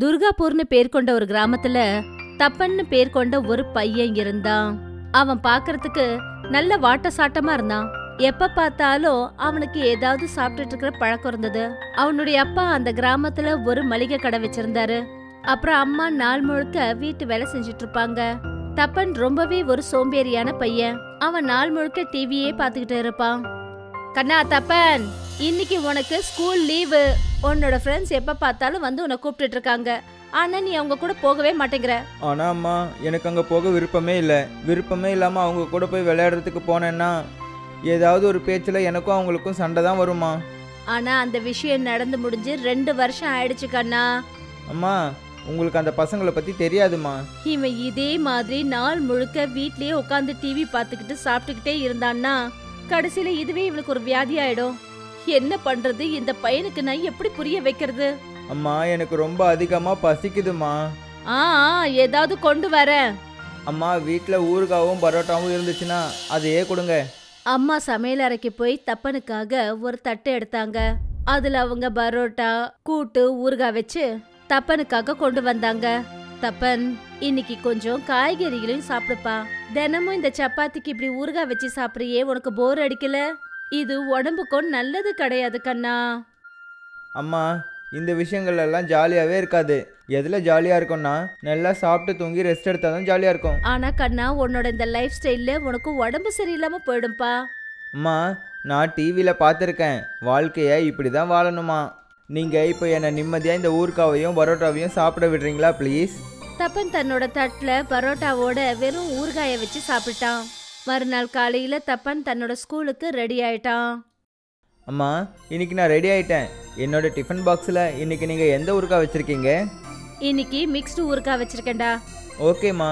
துர்காபூர்னு பேர் கொண்ட ஒரு கிராமத்துல தப்பன்னு பேர் கொண்ட ஒரு பையன் இருந்தான் அவன் பார்க்கறதுக்கு நல்ல வாட்ட சாட்டமா இருந்தான் எப்ப பார்த்தாலும் அவனுக்கு ஏதாவது சாப்பிட்டுட்டு இருக்கிற பழக்கம் இருந்தது அவனுடைய அப்பா அந்த கிராமத்துல ஒரு மளிகை கடை வச்சிருந்தாரு அப்புறம் அம்மா நாள் முழுக்க வீட்டு வேலை செஞ்சுட்டு இருப்பாங்க தப்பன் ரொம்பவே ஒரு சோம்பேறியான பையன் அவன் நாள் முழுக்க டிவியே பார்த்துக்கிட்டு இருப்பான் கண்ணா தப்பன் இன்னைக்கு உனக்கு ஸ்கூல் லீவு உன்னோட ஃப்ரெண்ட்ஸ் எப்ப பார்த்தாலும் வந்து உன்னை கூப்பிட்டுட்டு இருக்காங்க ஆனா நீ அவங்க கூட போகவே மாட்டேங்கிற ஆனால் அம்மா எனக்கு அங்கே போக விருப்பமே இல்லை விருப்பமே இல்லாமல் அவங்க கூட போய் விளையாடுறதுக்கு போனேன்னா ஏதாவது ஒரு பேச்சில் எனக்கும் அவங்களுக்கும் சண்டை தான் வருமா ஆனா அந்த விஷயம் நடந்து முடிஞ்சு ரெண்டு வருஷம் ஆயிடுச்சு கண்ணா அம்மா உங்களுக்கு அந்த பசங்களை பற்றி தெரியாதுமா இவன் இதே மாதிரி நாள் முழுக்க வீட்லயே உட்காந்து டிவி பார்த்துக்கிட்டு சாப்பிட்டுக்கிட்டே இருந்தான்னா கடைசியில இதுவே இவனுக்கு ஒரு வியாதி ஆயிடும் என்ன பண்றது இந்த பையனுக்கு நான் எப்படி புரிய வைக்கிறது அம்மா எனக்கு ரொம்ப அதிகமாக பசிக்குதுமா ஆ ஆ, ஏதாவது கொண்டு வரேன் அம்மா வீட்டில் ஊறுகாவும் பரோட்டாவும் இருந்துச்சுன்னா அதையே கொடுங்க அம்மா சமையல் அறைக்கு போய் தப்பனுக்காக ஒரு தட்டு எடுத்தாங்க அதுல அவங்க பரோட்டா கூட்டு ஊறுகாய் வச்சு தப்பனுக்காக கொண்டு வந்தாங்க தப்பன் இன்னைக்கு கொஞ்சம் காய்கறிகளையும் சாப்பிடுப்பா தினமும் இந்த சப்பாத்திக்கு இப்படி ஊறுகாய் வச்சு சாப்பிடுறியே உனக்கு போர் அடிக்கல இது உடம்புக்கும் நல்லது கிடையாது கண்ணா அம்மா இந்த விஷயங்கள் எல்லாம் ஜாலியாகவே இருக்காது எதில் ஜாலியாக இருக்கும்னா நல்லா சாப்பிட்டு தூங்கி ரெஸ்ட் எடுத்தால் தான் ஜாலியாக இருக்கும் ஆனா கண்ணா உன்னோட இந்த லைஃப் ஸ்டைல்ல உனக்கு உடம்பு சரியில்லாம போயிடும்பா அம்மா நான் டிவியில் பார்த்துருக்கேன் வாழ்க்கையை இப்படி தான் வாழணுமா நீங்கள் இப்போ என்னை நிம்மதியாக இந்த ஊர்க்காவையும் பரோட்டாவையும் சாப்பிட விடுறீங்களா ப்ளீஸ் தப்பன் தன்னோட தட்டுல பரோட்டாவோட வெறும் ஊறுகாய வச்சு சாப்பிட்டான் மறுநாள் காலையில தப்பன் தன்னோட ஸ்கூலுக்கு ரெடி ஆயிட்டான் அம்மா இன்னைக்கு நான் ரெடி ஆயிட்டேன் என்னோட டிஃபன் பாக்ஸில் இன்னைக்கு நீங்கள் எந்த ஊருக்கா வச்சுருக்கீங்க இன்னைக்கு மிக்ஸ்டு ஊறுகாய் வச்சிருக்கேன்டா ஓகேம்மா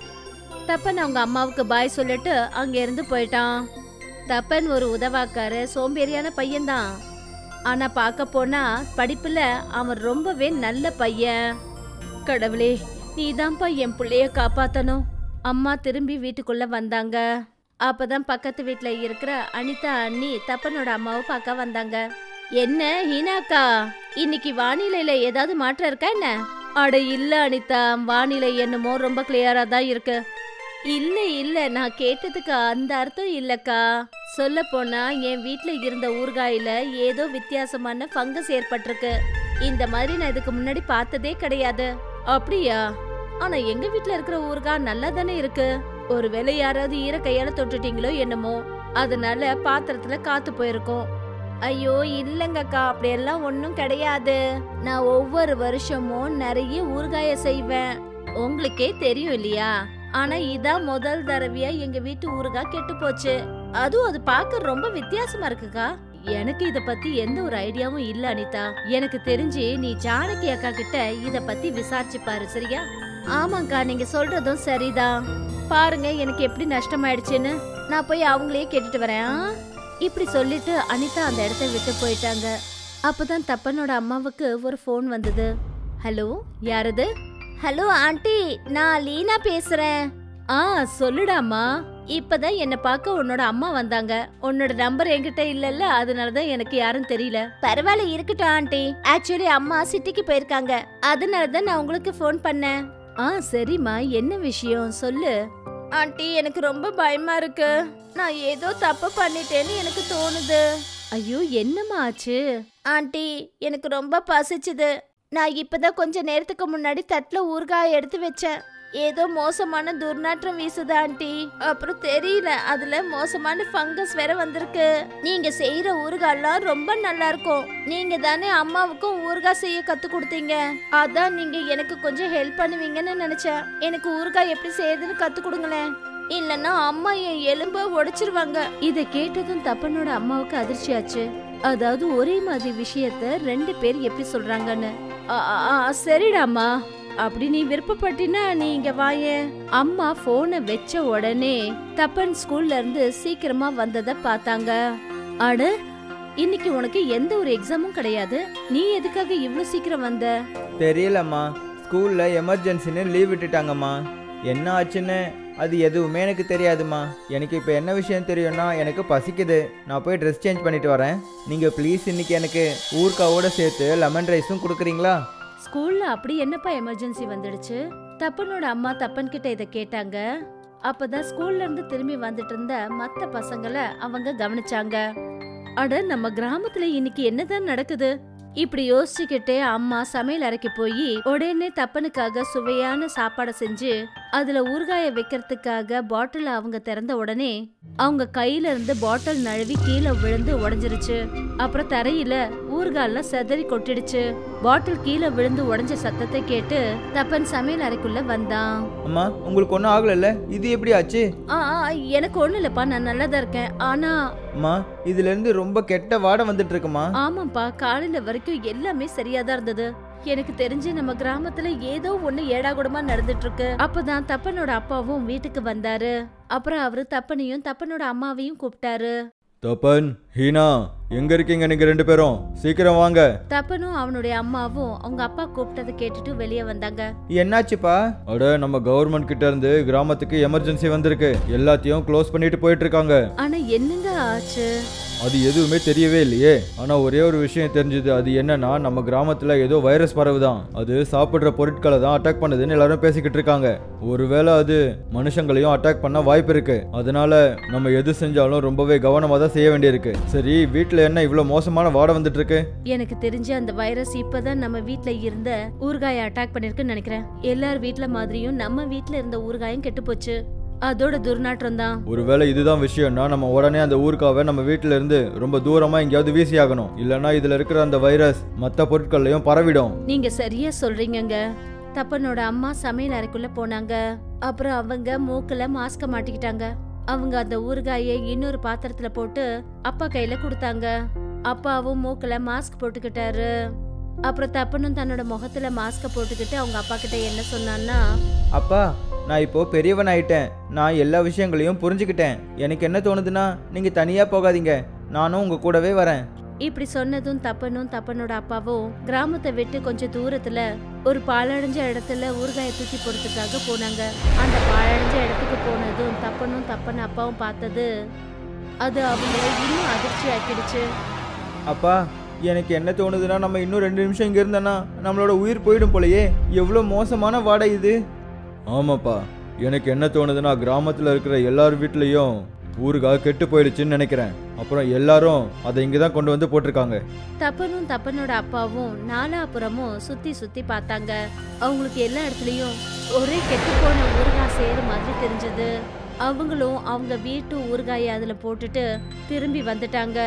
தப்பன் அவங்க அம்மாவுக்கு பாய் சொல்லிட்டு அங்க இருந்து போயிட்டான் தப்பன் ஒரு உதவாக்கார சோம்பேறியான பையன்தான் ஆனா பார்க்க போனா படிப்புல அவன் ரொம்பவே நல்ல பையன் கடவுளே நீதான்ப்பா என் புள்ளைய காப்பாத்தணும் அம்மா திரும்பி வீட்டுக்குள்ள வந்தாங்க அப்பதான் பக்கத்து வீட்ல இருக்கிற அனிதா அண்ணி தப்பனோட அம்மாவை பார்க்க வந்தாங்க என்ன ஹீனாக்கா இன்னைக்கு வானிலையில ஏதாவது மாற்றம் இருக்கா என்ன அட இல்ல அனிதா வானிலை என்னமோ ரொம்ப கிளியரா தான் இருக்கு இல்ல இல்ல நான் கேட்டதுக்கு அந்த அர்த்தம் இல்லக்கா சொல்ல போனா என் வீட்ல இருந்த ஊறுகாயில ஏதோ வித்தியாசமான ஃபங்கஸ் ஏற்பட்டிருக்கு இந்த மாதிரி நான் இதுக்கு முன்னாடி பார்த்ததே கிடையாது அப்படியா ஆனா எங்க வீட்ல இருக்கிற ஊறுகாய் நல்லா தானே இருக்கு ஒருவேளை யாராவது ஈர கையால தொட்டுட்டீங்களோ என்னமோ அதனால பாத்திரத்துல காத்து போயிருக்கும் ஐயோ இல்லங்கக்கா அப்படியெல்லாம் ஒன்றும் கிடையாது நான் ஒவ்வொரு வருஷமும் நிறைய ஊறுகாய செய்வேன் உங்களுக்கே தெரியும் இல்லையா ஆனா இதான் முதல் தடவையா எங்க வீட்டு ஊறுகாய் கெட்டு போச்சு அதுவும் அது பார்க்க ரொம்ப வித்தியாசமா இருக்குக்கா எனக்கு இத பத்தி எந்த ஒரு ஐடியாவும் இல்ல அனிதா எனக்கு தெரிஞ்சு நீ ஜானகி அக்கா கிட்ட இத பத்தி விசாரிச்சு பாரு சரியா ஆமாக்கா நீங்க சொல்றதும் சரிதான் பாருங்க எனக்கு எப்படி நஷ்டமாயிடுச்சுன்னு நான் போய் அவங்களையே கேட்டுட்டு வரேன் ஆ? இப்படி சொல்லிட்டு அனிதா அந்த இடத்த விட்டு போயிட்டாங்க அப்பதான் தப்பனோட அம்மாவுக்கு ஒரு ஃபோன் வந்தது ஹலோ யாரது ஹலோ ஆண்டி நான் லீனா பேசுறேன் ஆ சொல்லுடாமா இப்பதான் என்ன பார்க்க உன்னோட அம்மா வந்தாங்க உன்னோட நம்பர் என்கிட்ட இல்லல்ல அதனாலதான் எனக்கு யாரும் தெரியல பரவாயில்ல இருக்கட்டும் ஆண்டி ஆக்சுவலி அம்மா சிட்டிக்கு போயிருக்காங்க அதனாலதான் நான் உங்களுக்கு ஃபோன் பண்ணேன் ஆ சரிம்மா என்ன விஷயம் சொல்லு ஆண்டி எனக்கு ரொம்ப பயமா இருக்கு நான் ஏதோ தப்பு பண்ணிட்டேன்னு எனக்கு தோணுது ஐயோ என்னம்மா ஆச்சு ஆண்டி எனக்கு ரொம்ப பசிச்சுது நான் இப்பதான் கொஞ்ச நேரத்துக்கு முன்னாடி தட்டுல ஊறுகாய் எடுத்து வச்சேன் ஏதோ மோசமான துர்நாற்றம் வீசுது ஆண்டி அப்புறம் தெரியல அதுல மோசமான ஃபங்கஸ் வேற வந்திருக்கு நீங்க செய்யற ஊறுகாய்லாம் ரொம்ப நல்லா இருக்கும் நீங்க தானே அம்மாவுக்கும் ஊறுகாய் செய்ய கத்து கொடுத்தீங்க அதான் நீங்க எனக்கு கொஞ்சம் ஹெல்ப் பண்ணுவீங்கன்னு நினைச்சேன் எனக்கு ஊறுகாய் எப்படி செய்யுதுன்னு கத்து கொடுங்களேன் இல்லன்னா அம்மா என் எலும்ப உடைச்சிருவாங்க இத கேட்டதும் தப்பனோட அம்மாவுக்கு அதிர்ச்சியாச்சு அதாவது ஒரே மாதிரி விஷயத்த ரெண்டு பேர் எப்படி சொல்றாங்கன்னு ஆ, ஆ, ஆ, சரிடாம்மா அப்படி நீ விருப்பப்பட்டினா நீ இங்க வாயே அம்மா போனை வச்ச உடனே தப்பன் ஸ்கூல்ல இருந்து சீக்கிரமா வந்தத பார்த்தாங்க அட இன்னைக்கு உனக்கு எந்த ஒரு எக்ஸாமும் கிடையாது நீ எதுக்காக இவ்ளோ சீக்கிரம் வந்த தெரியலம்மா ஸ்கூலில் எமர்ஜென்சின்னு லீவ் விட்டுட்டாங்கம்மா என்ன ஆச்சுன்னு அது எதுவுமே எனக்கு தெரியாதும்மா எனக்கு இப்போ என்ன விஷயம் தெரியும்னா எனக்கு பசிக்குது நான் போய் ட்ரெஸ் சேஞ்ச் பண்ணிட்டு வரேன் நீங்கள் ப்ளீஸ் இன்னைக்கு எனக்கு ஊர்க்காவோட சேர்த்து லெமன் ரைஸும் கொடுக்குறீங்களா ஸ்கூல்ல அப்படி என்னப்பா எமர்ஜென்சி வந்துடுச்சு தப்பனோட அம்மா தப்பன் கிட்ட இத கேட்டாங்க அப்பதான் ஸ்கூல்ல இருந்து திரும்பி வந்துட்டு இருந்த மத்த பசங்களை அவங்க கவனிச்சாங்க அட நம்ம கிராமத்துல இன்னைக்கு என்னதான் நடக்குது இப்படி யோசிச்சுக்கிட்டே அம்மா சமையல் அறைக்கு போய் உடனே தப்பனுக்காக சுவையான சாப்பாடை செஞ்சு அதுல ஊறுகாய வைக்கிறதுக்காக பாட்டில் அவங்க திறந்த உடனே அவங்க கையில இருந்து பாட்டில் நழுவி கீழே விழுந்து உடைஞ்சிருச்சு அப்புறம் தரையில ஊறுகாயெல்லாம் செதறி கொட்டிடுச்சு பாட்டில் கீழே விழுந்து உடைஞ்ச சத்தத்தை கேட்டு தப்பன் சமையல் அறைக்குள்ள வந்தான் அம்மா உங்களுக்கு ஒன்றும் ஆகலைல்ல இது எப்படி ஆச்சு ஆ ஆ, எனக்கு ஒண்ணு இல்லப்பா நான் நல்லாதான் இருக்கேன் ஆனா அம்மா இதுலேருந்து ரொம்ப கெட்ட வாடை வந்துட்டு இருக்குமா ஆமாப்பா காலையில வரைக்கும் எல்லாமே சரியாதான் இருந்தது எனக்கு தெரிஞ்சு நம்ம கிராமத்துல ஏதோ ஒண்ணு ஏடாகுடமா நடந்துட்டு இருக்கு அப்பதான் தப்பனோட அப்பாவும் வீட்டுக்கு வந்தாரு அப்புறம் அவரு தப்பனையும் தப்பனோட அம்மாவையும் கூப்பிட்டாரு தப்பன் ஹீனா எங்க இருக்கீங்க நீங்க ரெண்டு பேரும் சீக்கிரம் வாங்க தப்பனும் அவனுடைய அம்மாவும் அவங்க அப்பா கூப்பிட்டதை கேட்டுட்டு வெளியே வந்தாங்க என்னாச்சுப்பா அட நம்ம கவர்மெண்ட் கிட்ட இருந்து கிராமத்துக்கு எமர்ஜென்சி வந்திருக்கு எல்லாத்தையும் க்ளோஸ் பண்ணிட்டு போயிட்டு இருக்காங்க ஆனா என்னங்க ஆச்சு அது எதுவுமே தெரியவே இல்லையே ஆனா ஒரே ஒரு விஷயம் தெரிஞ்சது அது என்னன்னா நம்ம கிராமத்துல ஏதோ வைரஸ் பரவுதான் அது சாப்பிடுற பொருட்களை தான் அட்டாக் பண்ணுதுன்னு எல்லாரும் பேசிக்கிட்டு இருக்காங்க ஒருவேளை அது மனுஷங்களையும் அட்டாக் பண்ண வாய்ப்பு இருக்கு அதனால நம்ம எது செஞ்சாலும் ரொம்பவே கவனமா தான் செய்ய வேண்டியிருக்கு சரி வீட்ல என்ன இவ்வளவு மோசமான வாடை வந்துட்டு இருக்கு எனக்கு தெரிஞ்ச அந்த வைரஸ் இப்பதான் நம்ம வீட்ல இருந்த ஊறுகாயை அட்டாக் பண்ணிருக்குன்னு நினைக்கிறேன் எல்லார் வீட்ல மாதிரியும் நம்ம வீட்ல இருந்த ஊறுகாயும் கெட்டு போச்சு அதோட துர்நாற்றம் தான் ஒருவேளை இதுதான் விஷயம்னா நம்ம உடனே அந்த ஊருக்காவை நம்ம வீட்ல இருந்து ரொம்ப தூரமா எங்கேயாவது வீசி ஆகணும் இல்லைன்னா இதுல இருக்கிற அந்த வைரஸ் மற்ற பொருட்கள்லையும் பரவிடும் நீங்க சரியா சொல்றீங்கங்க தப்பனோட அம்மா சமையல் அறைக்குள்ள போனாங்க அப்புறம் அவங்க மூக்குல மாஸ்க மாட்டிக்கிட்டாங்க அவங்க அந்த ஊறுகாயை இன்னொரு பாத்திரத்துல போட்டு அப்பா கையில கொடுத்தாங்க அப்பாவும் மூக்குல மாஸ்க் போட்டுக்கிட்டாரு அப்புறம் தப்பனும் தன்னோட முகத்துல மாஸ்க போட்டுக்கிட்டு அவங்க அப்பா கிட்ட என்ன சொன்னான்னா அப்பா நான் இப்போ பெரியவன் ஆயிட்டேன் நான் எல்லா விஷயங்களையும் புரிஞ்சுக்கிட்டேன் எனக்கு என்ன தோணுதுன்னா நீங்க தனியா போகாதீங்க நானும் உங்க கூடவே வரேன் இப்படி சொன்னதும் தப்பனும் தப்பனோட அப்பாவும் கிராமத்தை விட்டு கொஞ்சம் தூரத்துல ஒரு பாழடைஞ்ச இடத்துல ஊறுகாயை தூக்கி போடுறதுக்காக போனாங்க அந்த பாழடைஞ்ச இடத்துக்கு போனதும் தப்பனும் தப்பன் அப்பாவும் பார்த்தது அது அவங்கள இன்னும் அதிர்ச்சி ஆக்கிடுச்சு அப்பா எனக்கு என்ன தோணுதுன்னா நம்ம இன்னும் ரெண்டு நிமிஷம் இங்க இருந்தோன்னா நம்மளோட உயிர் போயிடும் போலயே எவ்வளோ மோசமான வாடை இது ஆமாப்பா எனக்கு என்ன தோணுதுன்னா கிராமத்தில் இருக்கிற எல்லார் வீட்லேயும் ஊருக்காக கெட்டு போயிடுச்சுன்னு நினைக்கிறேன் அப்புறம் எல்லாரும் அதை இங்கே தான் கொண்டு வந்து போட்டிருக்காங்க தப்பனும் தப்பனோட அப்பாவும் நாலாபுறமும் சுத்தி சுத்தி பார்த்தாங்க அவங்களுக்கு எல்லா இடத்துலயும் ஒரே கெட்டு போன ஊறுகாய் சேரு மாதிரி தெரிஞ்சது அவங்களும் அவங்க வீட்டு ஊறுகாயை அதுல போட்டுட்டு திரும்பி வந்துட்டாங்க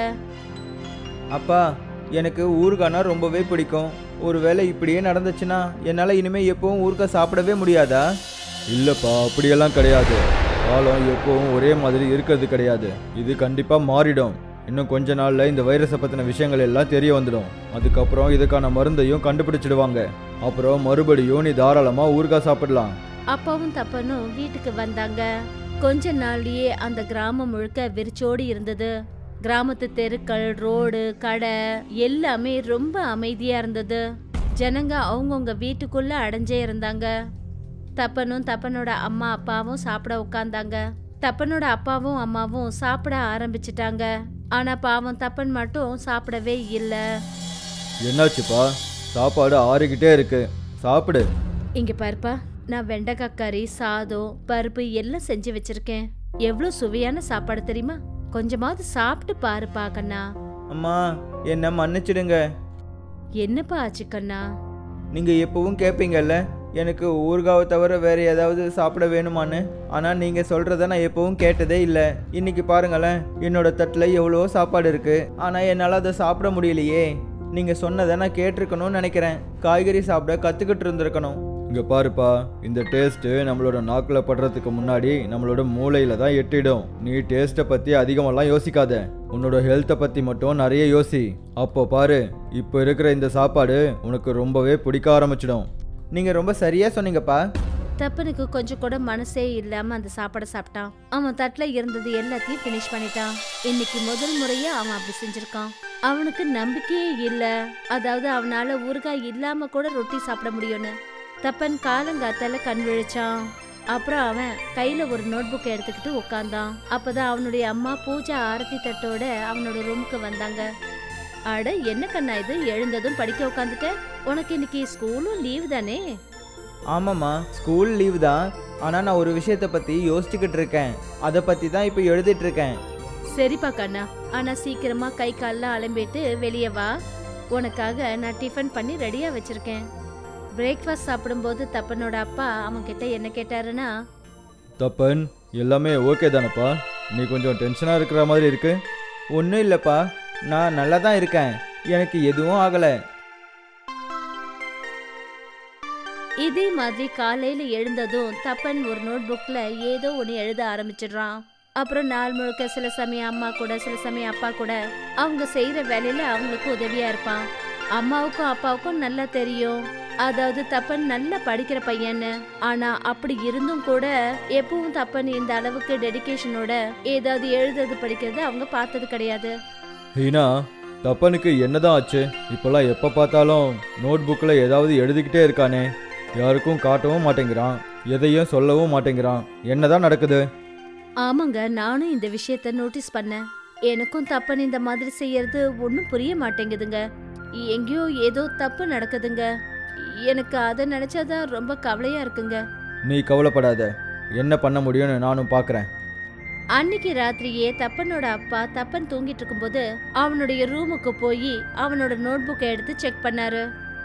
அப்பா எனக்கு ஊறுகானா ரொம்பவே பிடிக்கும் ஒருவேளை இப்படியே நடந்துச்சுன்னா என்னால் இனிமேல் எப்பவும் ஊறுகாய் சாப்பிடவே முடியாதா இல்லைப்பா அப்படியெல்லாம் கிடையாது காலம் எப்பவும் ஒரே மாதிரி இருக்கிறது கிடையாது இது கண்டிப்பாக மாறிடும் இன்னும் கொஞ்ச நாளில் இந்த வைரஸை பற்றின விஷயங்கள் எல்லாம் தெரிய வந்துடும் அதுக்கப்புறம் இதுக்கான மருந்தையும் கண்டுபிடிச்சிடுவாங்க அப்புறம் மறுபடியும் நீ தாராளமாக ஊறுகாய் சாப்பிடலாம் அப்பாவும் தப்பனும் வீட்டுக்கு வந்தாங்க கொஞ்ச நாள்லயே அந்த கிராமம் முழுக்க வெறிச்சோடி இருந்தது கிராமத்து தெருக்கள் ரோடு கடை எல்லாமே ரொம்ப அமைதியா இருந்தது ஜனங்க அவங்கவுங்க வீட்டுக்குள்ள அடைஞ்சே இருந்தாங்க தப்பனும் தப்பனோட அம்மா அப்பாவும் சாப்பிட உட்காந்தாங்க தப்பனோட அப்பாவும் அம்மாவும் சாப்பிட ஆரம்பிச்சிட்டாங்க ஆனா பாவம் தப்பன் மட்டும் சாப்பிடவே இல்லை என்னாச்சுப்பா சாப்பாடு ஆறிக்கிட்டே இருக்கு சாப்பிடு இங்க பாருப்பா நான் வெண்டைக்காய் கறி சாதம் பருப்பு எல்லாம் செஞ்சு வச்சிருக்கேன் எவ்வளவு சுவையான சாப்பாடு தெரியுமா கொஞ்சமாவது சாப்பிட்டு பாருப்பா கண்ணா அம்மா என்ன மன்னிச்சிடுங்க என்னப்பா ஆச்சு கண்ணா நீங்க எப்பவும் கேட்பீங்கல்ல எனக்கு ஊறுகாவை தவிர வேற ஏதாவது சாப்பிட வேணுமான்னு ஆனா நீங்க சொல்றத நான் எப்பவும் கேட்டதே இல்லை இன்னைக்கு பாருங்களேன் என்னோட தட்டில் எவ்வளோ சாப்பாடு இருக்கு ஆனா என்னால் அதை சாப்பிட முடியலையே நீங்க சொன்னதை நான் கேட்டிருக்கணும்னு நினைக்கிறேன் காய்கறி சாப்பிட கத்துக்கிட்டு இருந்திருக்கணும் இங்க பாருப்பா இந்த டேஸ்ட் நம்மளோட நாக்குல படுறதுக்கு முன்னாடி நம்மளோட மூளையில தான் எட்டிடும் நீ டேஸ்ட்டை பத்தி அதிகமெல்லாம் யோசிக்காத உன்னோட ஹெல்த்தை பத்தி மட்டும் நிறைய யோசி அப்போ பாரு இப்போ இருக்கிற இந்த சாப்பாடு உனக்கு ரொம்பவே பிடிக்க ஆரம்பிச்சிடும் நீங்க ரொம்ப சரியா சொன்னீங்கப்பா தப்பனுக்கு கொஞ்சம் கூட மனசே இல்லாம அந்த சாப்பாடை சாப்பிட்டான் அவன் தட்டுல இருந்தது எல்லாத்தையும் ஃபினிஷ் பண்ணிட்டான் இன்னைக்கு முதல் முறையா அவன் அப்படி செஞ்சிருக்கான் அவனுக்கு நம்பிக்கையே இல்ல அதாவது அவனால ஊறுகாய் இல்லாம கூட ரொட்டி சாப்பிட முடியும்னு தப்பன் காலங்காத்தால கண் விழிச்சான் அப்புறம் அவன் கையில ஒரு நோட் புக் எடுத்துக்கிட்டு உட்கார்ந்தான் அப்பதான் அவனுடைய அம்மா பூஜை ஆரத்தி தட்டோட அவனோட ரூமுக்கு வந்தாங்க அட என்ன கண்ணா இது எழுந்ததும் படிக்க உட்காந்துட்ட உனக்கு இன்னைக்கு ஸ்கூலும் லீவ் தானே ஆமாம்மா ஸ்கூல் லீவ் தான் ஆனால் நான் ஒரு விஷயத்தை பற்றி யோசிச்சுக்கிட்டு இருக்கேன் அதை பற்றி தான் இப்போ எழுதிட்டு இருக்கேன் சரிப்பா கண்ணா ஆனா சீக்கிரமா கை கால்லாம் அலம்பிட்டு வெளியே வா உனக்காக நான் டிஃபன் பண்ணி ரெடியா வச்சிருக்கேன் பிரேக்ஃபாஸ்ட் சாப்பிடும்போது தப்பனோட அப்பா அவன் கிட்ட என்ன கேட்டாருன்னா தப்பன் எல்லாமே ஓகே தானப்பா நீ கொஞ்சம் டென்ஷனாக இருக்கிற மாதிரி இருக்கு ஒன்றும் இல்லைப்பா நான் நல்லா தான் இருக்கேன் எனக்கு எதுவும் ஆகலை இதே மாதிரி காலையில எழுந்ததும் தப்பன் ஒரு நோட் புக்ல ஏதோ ஒன்று எழுத ஆரம்பிச்சிடுறான் அப்புறம் நாள் முழுக்க சில சமயம் அம்மா கூட சில சமயம் அப்பா கூட அவங்க செய்யற வேலையில அவங்களுக்கு உதவியா இருப்பான் அம்மாவுக்கும் அப்பாவுக்கும் நல்லா தெரியும் அதாவது தப்பன் நல்லா படிக்கிற பையன்னு ஆனா அப்படி இருந்தும் கூட எப்பவும் தப்பன் இந்த அளவுக்கு டெடிகேஷனோட ஏதாவது எழுதுறது படிக்கிறது அவங்க பார்த்தது கிடையாது ஹீனா தப்பனுக்கு என்னதான் ஆச்சு இப்போல்லாம் எப்போ பார்த்தாலும் நோட் புக்கில் ஏதாவது எழுதிக்கிட்டே இருக்கானே யாருக்கும் காட்டவும் மாட்டேங்கிறான் எதையும் சொல்லவும் மாட்டேங்கிறான் என்னதான் நடக்குது ஆமாங்க நானும் இந்த விஷயத்த நோட்டீஸ் பண்ணேன் எனக்கும் தப்பன் இந்த மாதிரி செய்யறது ஒன்றும் புரிய மாட்டேங்குதுங்க எங்கேயோ ஏதோ தப்பு நடக்குதுங்க எனக்கு அதை நினைச்சாதான் ரொம்ப கவலையா இருக்குங்க நீ கவலைப்படாத என்ன பண்ண முடியும்னு நானும் பார்க்குறேன் அன்னைக்கு ராத்திரியே தப்பனோட அப்பா தப்பன் தூங்கிட்டு இருக்கும்போது அவனுடைய ரூமுக்கு போய் அவனோட நோட் புக்கை எடுத்து செக் பண்ணாரு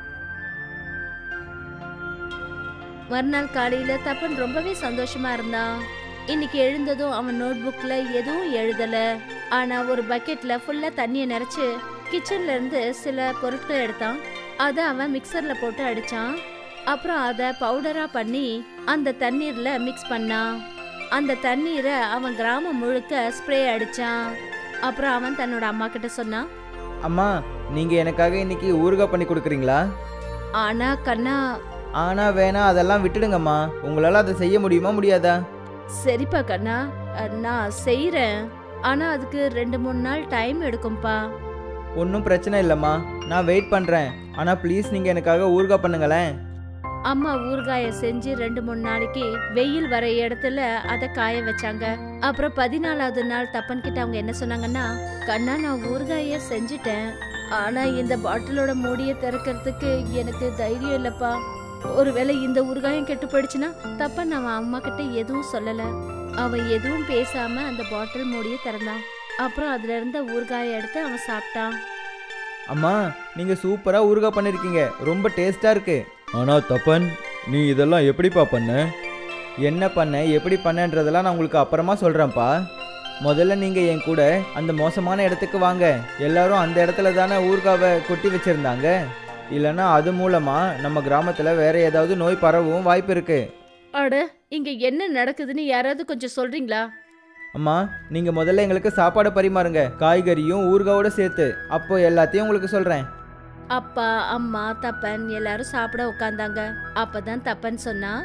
மறுநாள் காலையில தப்பன் ரொம்பவே சந்தோஷமா இருந்தான் இன்னைக்கு எழுந்ததும் அவன் நோட் புக்ல எதுவும் எழுதல ஆனா ஒரு பக்கெட்ல ஃபுல்லா தண்ணியை நிறைச்சு கிச்சன்ல இருந்து சில பொருட்கள் எடுத்தான் அத அவன் மிக்சர்ல போட்டு அடிச்சான் அப்புறம் அத பவுடரா பண்ணி அந்த தண்ணீர்ல மிக்ஸ் பண்ணான் அந்த தண்ணீரை அவன் கிராமம் முழுக்க ஸ்ப்ரே அடிச்சான் அப்புறம் அவன் தன்னோட அம்மா கிட்ட சொன்னான் அம்மா நீங்கள் எனக்காக இன்னைக்கு ஊறுகாய் பண்ணி கொடுக்குறீங்களா ஆனா கண்ணா ஆனா வேணா அதெல்லாம் விட்டுடுங்கம்மா உங்களால் அதை செய்ய முடியுமா முடியாதா சரிப்பா கண்ணா அஹ், நான் செய்யறேன் ஆனா அதுக்கு ரெண்டு மூணு நாள் டைம் எடுக்கும்பா ஒன்றும் பிரச்சனை இல்லைம்மா நான் வெயிட் பண்ணுறேன் ஆனால் ப்ளீஸ் நீங்கள் எனக்காக ஊறுகாய் பண்ணுங்களேன் அம்மா ஊறுகாய செஞ்சு ரெண்டு மூணு நாளைக்கு வெயில் வர இடத்துல அதை காய வச்சாங்க அப்புறம் பதினாலாவது நாள் தப்பன் கிட்ட அவங்க என்ன சொன்னாங்கன்னா கண்ணா நான் ஊறுகாய செஞ்சுட்டேன் ஆனா இந்த பாட்டிலோட மூடியை திறக்கிறதுக்கு எனக்கு தைரியம் இல்லப்பா ஒருவேளை இந்த ஊறுகாயம் கெட்டு போயிடுச்சுன்னா தப்பன் அவன் அம்மா கிட்ட எதுவும் சொல்லல அவன் எதுவும் பேசாம அந்த பாட்டில் மூடியை திறந்தான் அப்புறம் அதுல இருந்த ஊறுகாயை எடுத்து அவன் சாப்பிட்டான் அம்மா நீங்கள் சூப்பராக ஊறுகாய் பண்ணியிருக்கீங்க ரொம்ப டேஸ்ட்டாக இருக்கு ஆனால் தப்பன் நீ இதெல்லாம் எப்படிப்பா பண்ண என்ன பண்ண எப்படி பண்ணன்றதெல்லாம் நான் உங்களுக்கு அப்புறமா சொல்கிறேன்ப்பா முதல்ல நீங்கள் என் கூட அந்த மோசமான இடத்துக்கு வாங்க எல்லாரும் அந்த இடத்துல தானே ஊறுகாவை கொட்டி வச்சுருந்தாங்க இல்லைன்னா அது மூலமாக நம்ம கிராமத்தில் வேற ஏதாவது நோய் பரவும் வாய்ப்பு இருக்குது அட இங்க என்ன நடக்குதுன்னு யாராவது கொஞ்சம் சொல்றீங்களா அம்மா நீங்கள் முதல்ல எங்களுக்கு சாப்பாடு பரிமாறுங்க காய்கறியும் ஊறுகாவோட சேர்த்து அப்போ எல்லாத்தையும் உங்களுக்கு சொல்கிறேன் அப்பா அம்மா தப்பன் எல்லாரும் சாப்பிட உட்காந்தாங்க அப்பதான் தப்பன் சொன்னா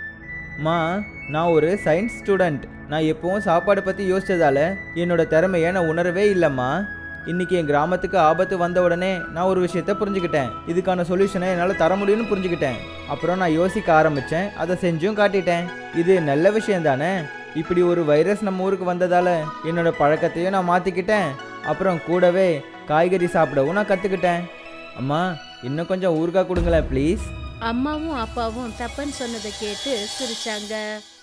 மா நான் ஒரு சயின்ஸ் ஸ்டூடெண்ட் நான் எப்பவும் சாப்பாடு பற்றி யோசிச்சதால என்னோட திறமையை நான் உணரவே இல்லைம்மா இன்னைக்கு என் கிராமத்துக்கு ஆபத்து வந்த உடனே நான் ஒரு விஷயத்த புரிஞ்சுக்கிட்டேன் இதுக்கான சொல்யூஷனை என்னால் தர முடியும்னு புரிஞ்சுக்கிட்டேன் அப்புறம் நான் யோசிக்க ஆரம்பித்தேன் அதை செஞ்சும் காட்டிட்டேன் இது நல்ல விஷயம் தானே இப்படி ஒரு வைரஸ் நம்ம ஊருக்கு வந்ததால என்னோட பழக்கத்தையும் நான் மாற்றிக்கிட்டேன் அப்புறம் கூடவே காய்கறி சாப்பிடவும் நான் கற்றுக்கிட்டேன் அம்மா இன்னும் கொஞ்சம் ஊறுகாய் கொடுங்களேன் ப்ளீஸ் அம்மாவும் அப்பாவும் தப்பன் சொன்னதை கேட்டு சிரிச்சாங்க